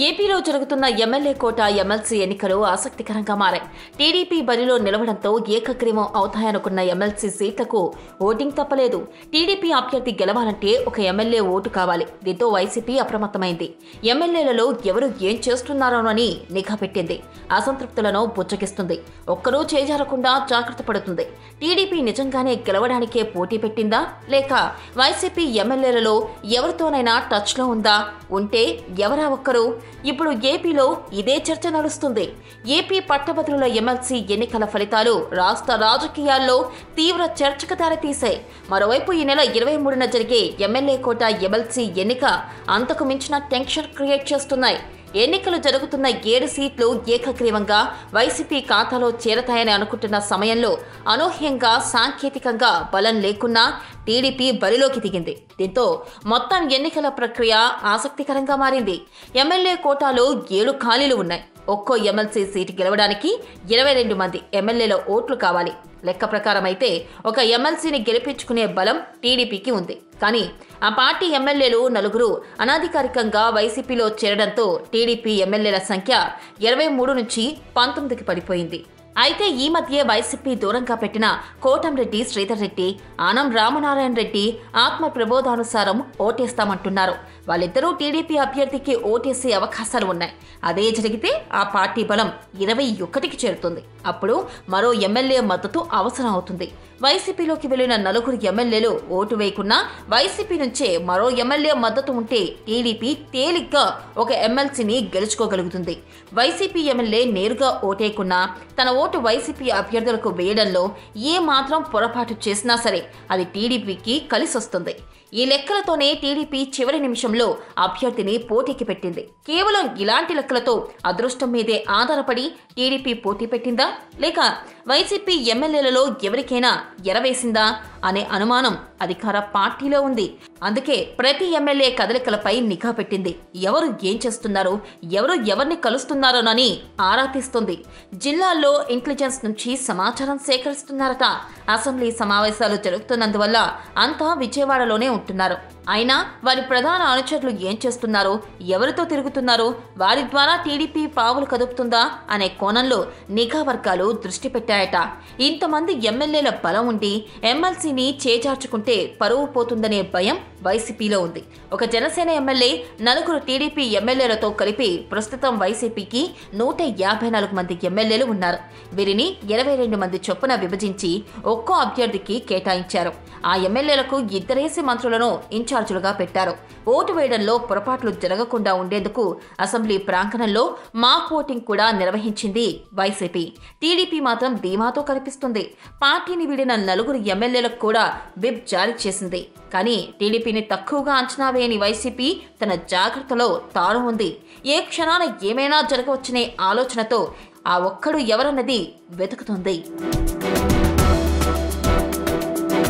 ఏపీలో జరుగుతున్న ఎమ్మెల్యే కోట ఎమ్మెల్సీ ఎన్నికలు ఆసక్తికరంగా మారాయి టీడీపీ బరిలో నిలవడంతో ఏకగ్రీవం అవుతాయనుకున్న ఎమ్మెల్సీ సీట్లకు ఓటింగ్ తప్పలేదు టీడీపీ అభ్యర్థి గెలవాలంటే ఒక ఎమ్మెల్యే ఓటు కావాలి దీంతో వైసీపీ అప్రమత్తమైంది ఎమ్మెల్యేలలో ఎవరు ఏం చేస్తున్నారోనని నిఘా పెట్టింది అసంతృప్తులను బుచ్చగిస్తుంది ఒక్కరూ చేజారకుండా జాగ్రత్త పడుతుంది టీడీపీ నిజంగానే గెలవడానికే పోటీ పెట్టిందా లేక వైసీపీ ఎమ్మెల్యేలలో ఎవరితోనైనా టచ్లో ఉందా ఉంటే ఎవరా ఒక్కరు ఇప్పుడు ఏపీలో ఇదే చర్చ నడుస్తుంది ఏపీ పట్టభద్రుల ఎమ్మెల్సీ ఎన్నికల ఫలితాలు రాష్ట్ర రాజకీయాల్లో తీవ్ర చర్చకు దారితీశాయి మరోవైపు ఈ నెల ఇరవై మూడున జరిగే ఎమ్మెల్యే కోట ఎమ్మెల్సీ ఎన్నిక అంతకు మించిన టెన్షన్ క్రియేట్ చేస్తున్నాయి ఎన్నికలు జరుగుతున్న ఏడు సీట్లు ఏకగ్రీవంగా వైసీపీ ఖాతాలో చేరతాయని అనుకుంటున్న సమయంలో అనూహ్యంగా సాంకేతికంగా బలం లేకున్నా టీడీపీ బరిలోకి దిగింది దీంతో మొత్తం ఎన్నికల ప్రక్రియ ఆసక్తికరంగా మారింది ఎమ్మెల్యే కోటాలో ఏడు ఖాళీలు ఉన్నాయి ఒక్కో ఎమ్మెల్సీ సీటు గెలవడానికి ఇరవై రెండు మంది ఎమ్మెల్యేల ఓట్లు కావాలి లెక్క ప్రకారం అయితే ఒక ఎమ్మెల్సీని గెలిపించుకునే బలం టీడీపీకి ఉంది కానీ ఆ పార్టీ ఎమ్మెల్యేలు నలుగురు అనధికారికంగా వైసీపీలో చేరడంతో టీడీపీ ఎమ్మెల్యేల సంఖ్య ఇరవై మూడు నుంచి పంతొమ్మిదికి పడిపోయింది అయితే ఈ మధ్య వైసీపీ దూరంగా పెట్టిన కోటంరెడ్డి శ్రీధర్ రెడ్డి ఆనం రామనారాయణ రెడ్డి ఆత్మ ప్రబోధానుసారం ఓటేస్తామంటున్నారు వాళ్ళిద్దరూ టీడీపీ అభ్యర్థికి ఓటేసే అవకాశాలు ఉన్నాయి అదే జరిగితే ఆ పార్టీ బలం ఇరవై ఒక్కటికి చేరుతుంది అప్పుడు మరో ఎమ్మెల్యే మద్దతు అవసరం అవుతుంది వైసీపీలోకి వెళ్లిన నలుగురు ఎమ్మెల్యేలు ఓటు వేయకున్నా వైసీపీ నుంచే మరో ఎమ్మెల్యే మద్దతు ఉంటే టీడీపీ తేలిగ్గా ఒక ఎమ్మెల్సీని గెలుచుకోగలుగుతుంది వైసీపీ ఎమ్మెల్యే నేరుగా ఓటేయకున్నా తన ఓటు వైసీపీ అభ్యర్థులకు వేయడంలో ఏ మాత్రం పొరపాటు చేసినా సరే అది టీడీపీకి కలిసొస్తుంది ఈ లెక్కలతోనే టీడీపీ చివరి నిమిషంలో అభ్యర్థిని పోటీకి పెట్టింది కేవలం ఇలాంటి లెక్కలతో అదృష్టం మీదే ఆధారపడి టీడీపీ పోటీ పెట్టిందా లేక వైసీపీ ఎమ్మెల్యేలలో ఎవరికైనా ఎరవేసిందా అనే అనుమానం అధికార పార్టీలో ఉంది అందుకే ప్రతి ఎమ్మెల్యే కదలికలపై నిఘా పెట్టింది ఎవరు ఏం చేస్తున్నారు ఎవరు ఎవరిని కలుస్తున్నారోనని ఆరా తీస్తుంది జిల్లాల్లో ఇంటెలిజెన్స్ నుంచి సమాచారం సేకరిస్తున్నారట అసెంబ్లీ సమావేశాలు జరుగుతున్నందువల్ల అంతా విజయవాడలోనే ఉంటున్నారు అయినా వారి ప్రధాన అనుచరులు ఏం చేస్తున్నారు ఎవరితో తిరుగుతున్నారు వారి ద్వారా టీడీపీ పావులు కదుపుతుందా అనే కోణంలో నిఘా వర్గాలు దృష్టి పెట్టాయట ఇంతమంది ఎమ్మెల్యేల బలం ఉండి ఎమ్మెల్సీని చేజార్చుకుంటే పరువు పోతుందనే భయం వైసీపీలో ఉంది ఒక జనసేన ఎమ్మెల్యే నలుగురు టీడీపీ ఎమ్మెల్యేలతో కలిపి ప్రస్తుతం వైసీపీకి నూట యాభై నాలుగు మంది ఎమ్మెల్యేలు ఉన్నారు వీరిని ఇరవై రెండు మంది చొప్పున విభజించి ఒక్కో అభ్యర్థికి కేటాయించారు ఆ ఎమ్మెల్యేలకు ఇద్దరేసి మంత్రులను ఇన్ఛార్జీలుగా పెట్టారు ఓటు వేయడంలో పొరపాట్లు జరగకుండా ఉండేందుకు అసెంబ్లీ ప్రాంగణంలో మాక్ ఓటింగ్ కూడా నిర్వహించింది వైసీపీ టీడీపీ మాత్రం ధీమాతో కనిపిస్తుంది పార్టీని వీడిన నలుగురు ఎమ్మెల్యేలకు కూడా విప్ జారీ చేసింది కానీ టీడీపీని తక్కువగా అంచనా వేయని వైసీపీ తన జాగ్రత్తలో తాను ఉంది ఏ క్షణాన ఏమైనా జరగవచ్చనే ఆలోచనతో ఆ ఒక్కడు ఎవరన్నది వెతుకుతుంది